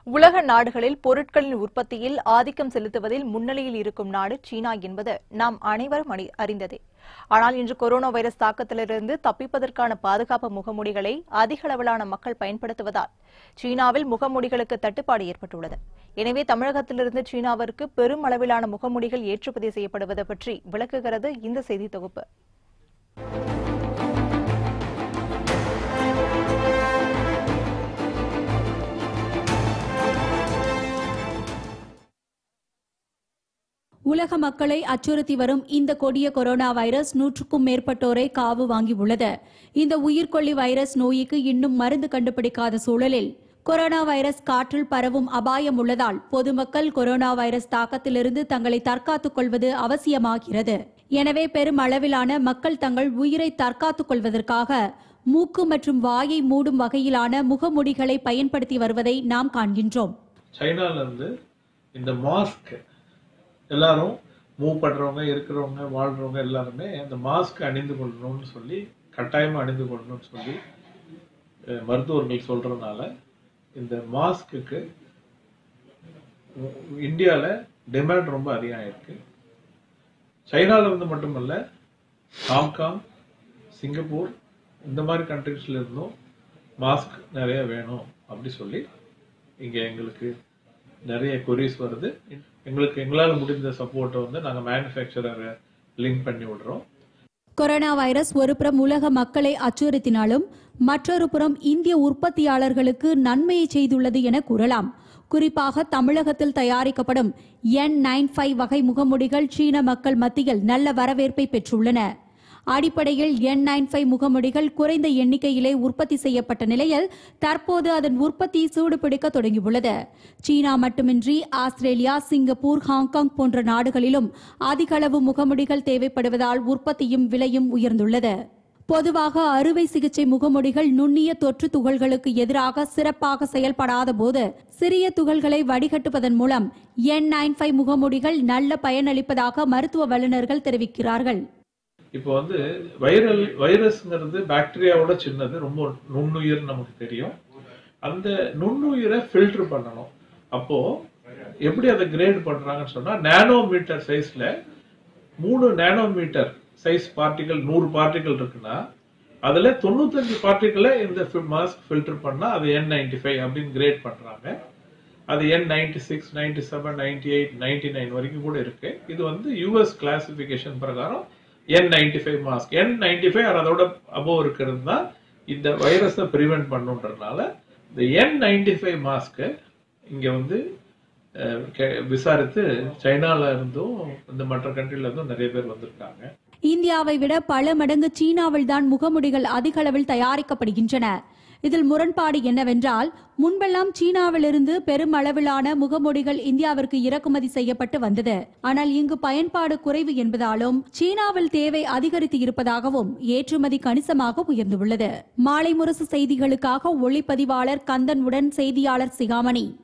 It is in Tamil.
உலக நாடுகளில் பொருட்களின் உற்பத்தியில் ஆதிக்கம் செலுத்துவதில் முன்னிலையில் இருக்கும் நாடு சீனா என்பது நாம் அனைவரும் அணி- அறிந்ததே ஆனால் இன்று கொரோனா வைரஸ் தாக்கத்திலிருந்து தப்பிப்பதற்கான பாதுகாப்பு முகமூடிகளை அதிக அளவிலான மக்கள் பயன்படுத்துவதால் சீனாவில் முகமூடிகளுக்கு தட்டுப்பாடு ஏற்பட்டுள்ளது எனவே தமிழகத்திலிருந்து சீனாவிற்கு பெரும் அளவிலான முகமூடிகள் ஏற்றுமதி செய்யப்படுவது பற்றி விளக்குகிறது இந்த செய்தி தொகுப்பு உலக மக்களை அச்சுறுத்தி வரும் இந்த கொடிய கொரோனா வைரஸ் நூற்றுக்கும் மேற்பட்டோரை காவு வாங்கியுள்ளது இந்த உயிர்கொல்லி வைரஸ் நோய்க்கு இன்னும் மருந்து கண்டுபிடிக்காத சூழலில் கொரோனா வைரஸ் காற்றில் பரவும் அபாயம் உள்ளதால் பொதுமக்கள் கொரோனா வைரஸ் தாக்கத்திலிருந்து தங்களை தற்காத்துக் கொள்வது அவசியமாகிறது எனவே பெரும் அளவிலான மக்கள் தங்கள் உயிரை தற்காத்துக் கொள்வதற்காக மூக்கு மற்றும் வாயை மூடும் வகையிலான முகமூடிகளை பயன்படுத்தி வருவதை நாம் காண்கின்றோம் சைனால இருந்து இந்த மாஸ்க் எல்லாரும் மூவ் பண்றவங்க இருக்கிறவங்க வாழ்றவங்க எல்லாருமே அந்த மாஸ்க் அணிந்து கொள்ளணும்னு சொல்லி கட்டாயமா அணிந்து கொள்ளணும்னு சொல்லி அஹ், மருத்துவர்கள் சொல்றதுனால இந்த மாஸ்க்குக்கு இந்தியால டிமாண்ட் ரொம்ப அதிகம் இருக்கு சைனால இருந்து மட்டுமல்ல ஹாங்காங் சிங்கப்பூர் இந்த மாதிரி கண்ட்ரிஸ்ல இருந்தும் மாஸ்க் நிறைய வேணும் அப்படி சொல்லி இங்க எங்களுக்கு நிறைய கொரிஸ் வருது எங்களுக்கு எங்களால் முடிந்த சப்போர்ட்டை வந்து நாங்கள் மேனுஃபேக்சரரை லிங்க் பண்ணி விடுறோம் கொரோனா வைரஸ் ஒருபுறம் உலக மக்களை அச்சுறுத்தினாலும் மற்றொரு புறம் இந்திய உற்பத்தியாளர்களுக்கு நன்மையை செய்துள்ளது என கூறலாம் குறிப்பாக தமிழகத்தில் தயாரிக்கப்படும் என் நைன் ஃபைவ் வகை முகமூடிகள் சீன மக்கள் மத்தியில் நல்ல வரவேற்பை பெற்றுள்ளன அடிப்படையில் என் நைன் ஃபைவ் முகமூடிகள் குறைந்த எண்ணிக்கையிலே உற்பத்தி செய்யப்பட்ட நிலையில் தற்போது அதன் உற்பத்தி சூடுபிடிக்க தொடங்கியுள்ளது சீனா மட்டுமின்றி ஆஸ்திரேலியா சிங்கப்பூர் ஹாங்காங் போன்ற நாடுகளிலும் அதிக அளவு முகமூடிகள் தேவைப்படுவதால் உற்பத்தியும் விலையும் உயர்ந்துள்ளது பொதுவாக அறுவை சிகிச்சை முகமூடிகள் நுண்ணிய தொற்று துகள்களுக்கு எதிராக சிறப்பாக செயல்படாத போது சிறிய துகள்களை வடிகட்டுவதன் மூலம் என் நைன் ஃபைவ் முகமூடிகள் நல்ல பயனளிப்பதாக மருத்துவ வல்லுநர்கள் தெரிவிக்கிறார்கள் இப்போ வந்து வைரல் வைரஸ்ங்கிறது பாக்டீரியாவோட சின்னது ரொம்ப நுண்ணுயிர் நமக்கு தெரியும் அந்த நுண்ணுயிரை ஃபில்டர் பண்ணணும் அப்போ எப்படி அதை கிரேட் பண்றாங்கன்னு சொன்னா நானோ மீட்டர் சைஸ்ல மூணு நானோ மீட்டர் சைஸ் பார்ட்டிகல் நூறு பார்ட்டிகல் இருக்குன்னா அதுல தொண்ணூத்தஞ்சு பார்ட்டிகளை இந்த மாஸ்க் ஃபில்டர் பண்ணா அது என் நைன்டி ஃபைவ் அப்படின்னு கிரேட் பண்றாங்க அது N ninety six ninety seven ninety eight ninety nine வரைக்கும் கூட இருக்கு இது வந்து யூஎஸ் கிளாசிபிகேஷன் பிரகாரம் N ninety five mask N ninety five அதோட அபோவ் இருக்கிறது தான் இந்த வைரஸை ப்ரிவென்ட் பண்ணுன்றதுனால இந்த என் நைன்டி ஃபைவ் மாஸ்க்கு இங்க வந்து அஹ், கே- விசாரித்து சைனால இருந்தும் இந்த மற்ற கண்ட்ரில இருந்தும் நிறைய பேர் வந்திருக்காங்க இந்தியாவை விட பல மடங்கு சீனாவில் தான் முகமூடிகள் அதிக அளவில் தயாரிக்கப்படுகின்றன இதில் முரண்பாடு என்னவென்றால் முன்பெல்லாம் சீனாவிலிருந்து பெரும் அளவிலான முகமூடிகள் இந்தியாவிற்கு இறக்குமதி செய்யப்பட்டு வந்தது ஆனால் இங்கு பயன்பாடு குறைவு என்பதாலும் சீனாவில் தேவை அதிகரித்து இருப்பதாகவும் ஏற்றுமதி கணிசமாக உயர்ந்துள்ளது மாலை முரசு செய்திகளுக்காக ஒளிப்பதிவாளர் கந்தன் உடன் செய்தியாளர் சிகாமணி